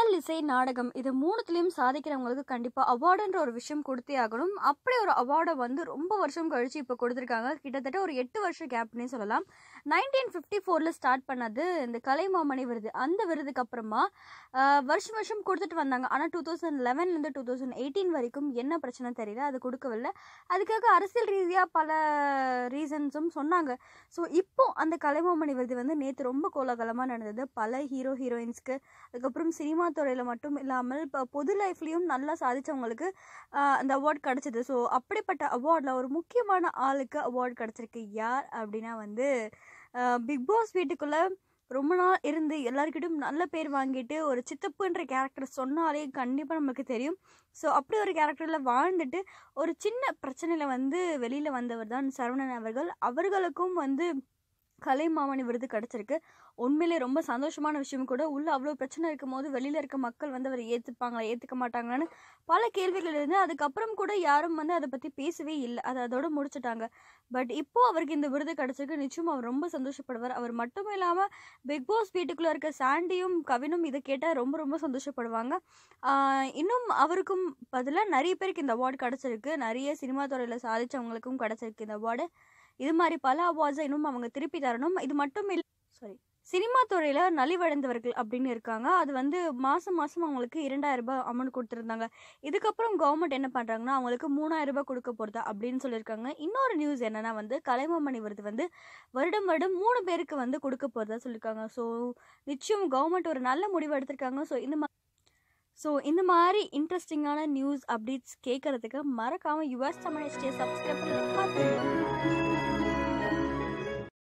பாடல் இசை நாடகம் இது மூணுத்துலேயும் சாதிக்கிறவங்களுக்கு கண்டிப்பாக அவார்டுன்ற ஒரு விஷயம் கொடுத்தே ஆகணும் அப்படி ஒரு அவார்டை வந்து ரொம்ப வருஷம் கழிச்சு இப்போ கொடுத்துருக்காங்க கிட்டத்தட்ட ஒரு எட்டு வருஷம் கேப்னே சொல்லலாம் நைன்டீன் ஃபிஃப்டி ஃபோரில் ஸ்டார்ட் பண்ணது இந்த கலைமாமணி விருது அந்த விருதுக்கு அப்புறமா ஆஹ், வருஷம் வருஷம் கொடுத்துட்டு வந்தாங்க ஆனால் டூ தௌசண்ட் லெவன்லேருந்து டூ தௌசண்ட் எயிட்டீன் வரைக்கும் என்ன பிரச்சனை தெரியல அது கொடுக்கவில்லை அதுக்காக அரசியல் ரீதியாக பல ரீசன்ஸும் சொன்னாங்க ஸோ இப்போ அந்த கலைமாமணி விருது வந்து நேற்று ரொம்ப கோலாகலமாக நடந்தது பல ஹீரோ ஹீரோயின்ஸ்க்கு அதுக்கப்புறம் சினிமா துறையில் மட்டும் இல்லாமல் இப்போ பொது லைஃப்லேயும் நல்லா சாதிச்சவங்களுக்கு ஆஹ், அந்த அவார்ட் கிடச்சிது ஸோ அப்படிப்பட்ட அவார்டில் ஒரு முக்கியமான ஆளுக்கு அவார்ட் கிடச்சிருக்கு யார் அப்படின்னா வந்து பிக் பாஸ் வீட்டுக்குள்ளே ரொம்ப நாள் இருந்து எல்லாருக்கிட்டும் நல்ல பேர் வாங்கிட்டு ஒரு சித்தப்புன்ற கேரக்டர் சொன்னாலே கண்டிப்பாக நம்மளுக்கு தெரியும் ஸோ அப்படி ஒரு கேரக்டரில் வாழ்ந்துட்டு ஒரு சின்ன பிரச்சனையில் வந்து வெளியில் வந்தவர் தான் சரவணன் அவர்கள் அவர்களுக்கும் வந்து கலைமாமணி விருது கிடச்சிருக்கு உண்மையிலே ரொம்ப சந்தோஷமான விஷயம் கூட உள்ள அவ்வளோ பிரச்சனை இருக்கும் போது வெளியில் இருக்க மக்கள் வந்து அவரை ஏற்றுப்பாங்களா ஏற்றுக்க மாட்டாங்களான்னு பல கேள்விகள் இருந்து அதுக்கப்புறம் கூட யாரும் வந்து அதை பற்றி பேசவே இல்லை அதை அதோட முடிச்சிட்டாங்க பட் இப்போ அவருக்கு இந்த விருது கிடச்சிருக்கு நிச்சயம் அவர் ரொம்ப சந்தோஷப்படுவார் அவர் மட்டும் இல்லாமல் பிக் பாஸ் வீட்டுக்குள்ளே இருக்க சாண்டியும் கவினும் இதை கேட்டால் ரொம்ப ரொம்ப சந்தோஷப்படுவாங்க ஆஹ் இன்னும் அவருக்கும் பதிலாக நிறைய பேருக்கு இந்த அவார்டு கிடச்சிருக்கு நிறைய சினிமா துறையில் சாதிச்சவங்களுக்கும் கிடச்சிருக்கு இந்த அவார்டு இது மாதிரி பல அவார்ட்ஸை இன்னும் அவங்க திருப்பி தரணும் இது மட்டும் இல்லை சாரி சினிமா துறையில் நலிவடைந்தவர்கள் அப்படின்னு இருக்காங்க அது வந்து மாதம் மாதம் அவங்களுக்கு இரண்டாயிரம் ரூபாய் அமௌண்ட் கொடுத்துருந்தாங்க இதுக்கப்புறம் கவர்மெண்ட் என்ன பண்ணுறாங்கன்னா அவங்களுக்கு மூணாயிரம் ரூபாய் கொடுக்க போகிறதா அப்படின்னு சொல்லியிருக்காங்க இன்னொரு நியூஸ் என்னன்னா வந்து கலைமாமணி விருது வந்து வருடம் வருடம் மூணு பேருக்கு வந்து கொடுக்க போகிறதா சொல்லியிருக்காங்க ஸோ நிச்சயம் கவர்மெண்ட் ஒரு நல்ல முடிவு எடுத்திருக்காங்க ஸோ இந்த மா ஸோ இந்த மாதிரி இன்ட்ரெஸ்டிங்கான நியூஸ் அப்டேட்ஸ் கேட்கறதுக்கு மறக்காமல் யுஎஸ் தமிழ் சப்ஸ்கிரைப் பண்ணி